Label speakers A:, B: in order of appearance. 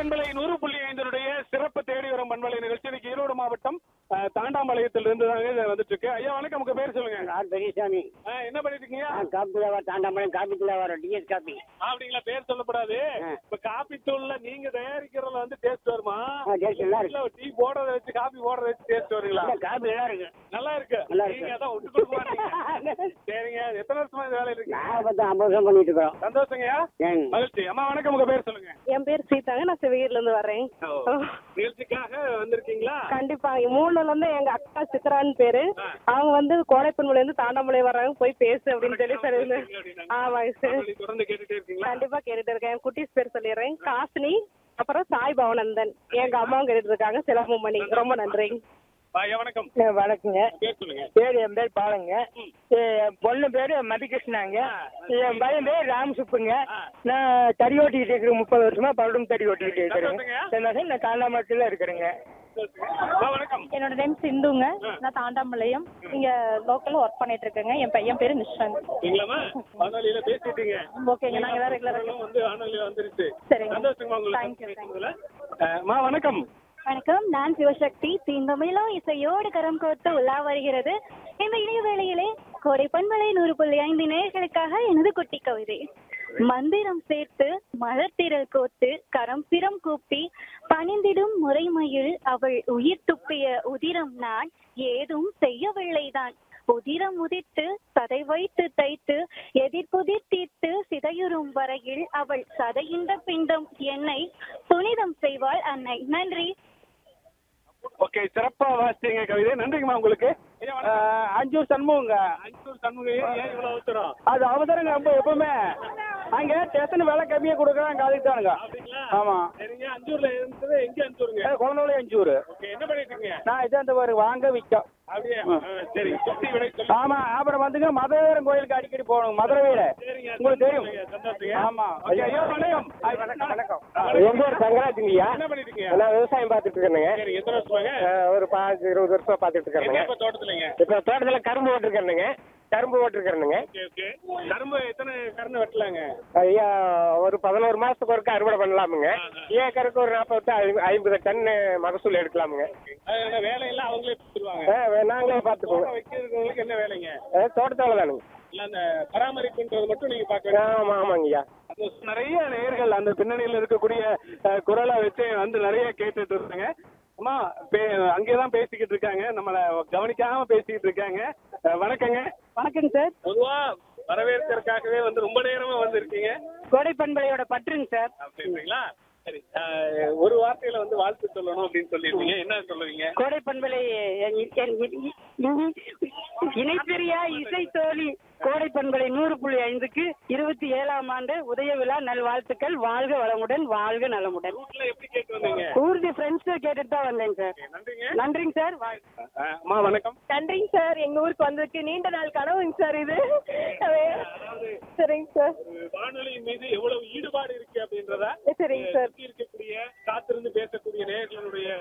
A: பண்பலை நூறு புள்ளி ஐந்தனுடைய சிறப்பு தேடி வரும் பண்பலை நிகழ்ச்சி இன்னைக்கு ஈரோடு மாவட்டம் அஹ், தாண்டாம்பாளையத்தில் இருந்து தாங்க இது வந்துட்டு இருக்கு ஐயா வணக்கம் உங்க பேர் சொல்லுங்க
B: ஆர் பெரியசாமி
A: அஹ், என்ன பண்ணிட்டு இருக்கீங்க
B: ஆ காப்பி வியாபாரம் தாண்டாமலம் காப்பி தூள் வியாபாரம் டிஎஸ் காப்பி
A: அப்படிங்களா பேர் சொல்லப்படாது
B: ஆ.
A: இப்ப காபி தூள்ல நீங்க தயாரிக்கிறதுல வந்து டேஸ்ட் வருமா
B: ஆ டேஸ்ட் நல்லா இருக்கு
A: இல்ல டீ போடுறத வச்சு காபி போடுறத வச்சு டேஸ்ட் வருங்களா
B: இல்ல, காப்பி நல்லா இருக்கு
A: நல்லா இருக்கு
B: நல்லா இருக்கு.
A: நீங்க அதான் விட்டு கொடுக்க மாட்டீங்க சரிங்க எத்தனை வருஷமா இந்த வேலையில இருக்கீங்க
B: நான் பத்து ஐம்பது வருஷம் பண்ணிட்டு இருக்கிறோம்
A: சந்தோஷங்கய்யா
B: ஏங்க
A: மகிழ்ச்சி அம்மா வணக்கம் உங்க பேர் சொல்லுங்க
C: என் பேர் சீதாங்க நான் சிவகிரில இருந்து வர்றேன்
A: நிகழ்ச்சிக்காக வந்திருக்கீங்களா
C: கண்டிப்பா மூணுல இருந்து எங்க அக்கா சித்ரான்னு பேரு அவங்க வந்து கோடைப்பன்மொழி இருந்து தாண்டாமலை வர்றாங்க போய் பேசு அப்படின்னு சொல்லி சொல்லி ஆமாங்க சார்
A: வானொலி தொடர்ந்து கேட்டுட்டே இருக்கீங்களா
C: கண்டிப்பா கேட்டுட்டு இருக்கேன் என் குட்டீஸ் பேர் சொல்லிடுறேன் காசினி அப்புறம் சாய் பவனந்தன் எங்க அம்மாவும் கேட்டுட்டு இருக்காங்க சிலம்பமணி ரொம்ப நன்றி
A: ஐயா வணக்கம்
D: வணக்கங்க
A: பேர் சொல்லுங்க
D: பேர் என் பேர் பாலங்க என் பொண்ணு பேரு மதிகிருஷ்ணாங்க என் பையன் பேர் ராம்சுப்புங்க நான் தறி ஓட்டிக்கிட்டு இருக்கிறேன் முப்பது வருஷமா பலரும் தறி ஓட்டிக்கிட்டு இருக்கிறேங்க சந்தோஷம் நான் தாண்டாமரத்தில் இருக்கிறேங்க
A: அம்மா, வணக்கம்
E: என்னோட நேம் சிந்துங்க நான் தாண்டாம்பாளையம் இங்க லோக்கல்ல ஒர்க் பண்ணிட்டு இருக்கேங்க என் பையன் பேரு நிஷாந்த்
A: சரிங்களாம்மா வானொலியில பேசிட்டீங்க
E: ஓகேங்க நாங்க தான் ரெகுலரா
A: உங்களும் வந்து வானொலியில வந்துருச்சு
E: சரிங்க.
A: சந்தோஷமா
E: Thank you,
A: உங்களுக்கு
E: thank you.
A: பேசுனதுல. அஹ், அம்மா வணக்கம்
E: வணக்கம் நான் சிவசக்தி தீந்தமிழும் இசையோடு கரம் கோர்த்து உலா வருகிறது இந்த இணைய வேளையிலே கோடை பண்பலை நூறு புள்ளி ஐந்து நேயர்களுக்காக எனது குட்டி கவிதை மந்திரம் சேர்த்து மலர்த்திரள் கோத்து கரம் சிரம் கூப்பி பணிந்திடும் முறைமையில் அவள் உயிர் துப்பிய உதிரம் நான் ஏதும் செய்யவில்லைதான் உதிரம் உதித்து சதை வைத்து தைத்து எதிர்புதிர் தீர்த்து சிதையுறும் வரையில் அவள் சதையின்ற பிண்டம் என்னை புனிதம் செய்வாள் அன்னை நன்றி
A: ஓகே சிறப்பா வாசிச்சீங்க கவிதை நன்றிங்கம்மா உங்களுக்கு ஐயா, வணக்கம்.
D: அஞ்சூர் சண்முகங்க
A: அஞ்சூர் சண்முகம் ஏன் ஏன் இவ்வளவு அவசரம்
D: அது அவசரங்க ரொம்ப எப்பவுமே அங்கே ஸ்டேஷன் விலை கம்மியாக கொடுக்குறாங்க அதுக்கு தானுங்க
A: அப்படிங்களா
D: ஆமாம்
A: சரிங்க அஞ்சூர்ல இருந்தது எங்க அஞ்சூருங்க
D: குழந்தைகளே அஞ்சூர்
A: ஓகே என்ன பண்ணிட்டு இருக்கீங்க
D: நான் இதான் இந்த ஒரு வாங்க விற்கும்
A: அப்படியே ஆ, சரி சுத்தி விடை சொல்லு
D: ஆமா அப்புறம் வந்துங்க மதுரவீரன் கோயிலுக்கு அடிக்கடி போகணும் மதுரை வீடு
A: சரிங்க
D: உங்களுக்கு தெரியும்
A: சந்தோஷங்க
D: ஆமா
A: ஓகே, ஐயா வணக்கம்
D: ஆ, வணக்கம் வணக்கம்
A: ஆ,
D: என் பேர் சங்கராஜிங்கய்யா
A: என்ன பண்ணிட்டு இருக்கீங்க
D: நான் விவசாயம் பார்த்துட்டு இருக்கேனுங்க
A: சரி எத்தனை வருஷமாங்க
D: அஹ், ஒரு பாஞ்சு இருபது வருஷம் பார்த்துட்டு
A: என்ன
D: இருக்கேனுங்க
A: இப்ப தோட்டத்துலங்க
D: இப்போ தோட்டத்தில் கரும்பு ஓட்டிருக்கேனுங்க கரும்பு ஓட்டிருக்கேனுங்க
A: ஓகே ஓகே கரும்பு எத்தனை கருணை வெட்டலாங்க
D: ஐயா ஒரு பதினோரு மாசத்துக்கு ஒருக்கா அறுவடை பண்ணலாமுங்க ஏக்கருக்கு ஒரு நாற்பது ஐ- ஐம்பது டன் மகசூல் எடுக்கலாமுங்க
A: அது வேலையெல்லாம் அவங்களே கொடுத்துருவாங்க
D: அஹ், நாங்களே பார்த்துக்குவோங்க
A: தோட்டம் வைக்கிறவங்களுக்கு என்ன வேலைங்க
D: அஹ், தோட்டத்தில் தானுங்க
A: இல்ல அந்த பராமரிப்புன்றது மட்டும் நீங்க பார்க்க வேண்டியது
D: ஆமாம் ஆமாங்கய்யா
A: அது நிறைய நேயர்கள் அந்த பின்னணியில் இருக்கக்கூடிய அஹ், குரலை வச்சு வந்து நிறைய கேட்டுட்டு இருக்காங்க அம்மா பே- அங்கேதான் பேசிக்கிட்டு இருக்காங்க நம்மள கவனிக்காம பேசிக்கிட்டு இருக்காங்க அஹ், வணக்கங்க
C: வணக்கங்க சார்
A: பொதுவா வரவேற்கிறதுக்காகவே வந்து ரொம்ப நேரமா வந்திருக்கீங்க
C: கோடை பண்பலையோட பற்றுங்க சார்
A: அப்படிங்களா சரி அஹ், ஒரு வார்த்தையில வந்து வாழ்த்து சொல்லணும் அப்படின்னு சொல்லியிருக்கீங்க என்ன சொல்லுவீங்க
C: கோடை பண்பலை இணைப்பிரியா இசை தோழி கோடை பண்பலை நூறு புள்ளி ஐந்துக்கு இருபத்தி ஏழாம் ஆண்டு உதய விழா நல்வாழ்த்துக்கள் வாழ்க வளமுடன் வாழ்க நலமுடன்
A: வீட்டுல எப்படி கேட்டு வந்தீங்க
C: ஊர்தி ஃப்ரெண்ட்ஸ் கேட்டுட்டு தான் வந்தேங்க சார்
A: நன்றிங்க
C: நன்றிங்க சார்
A: அஹ், அம்மா வணக்கம்
C: நன்றிங்க சார் எங்க ஊருக்கு வந்ததுக்கு நீண்ட நாள் கனவுங்க சார் இது சரிங்க சார்
A: ஒரு வானொலியின் மீது எவ்வளவு ஈடுபாடு இருக்கு அப்படின்றத
C: சரிங்க சார்
A: சுத்தி இருக்கக்கூடிய காத்திருந்து பேசக்கூடிய நேயர்களுடைய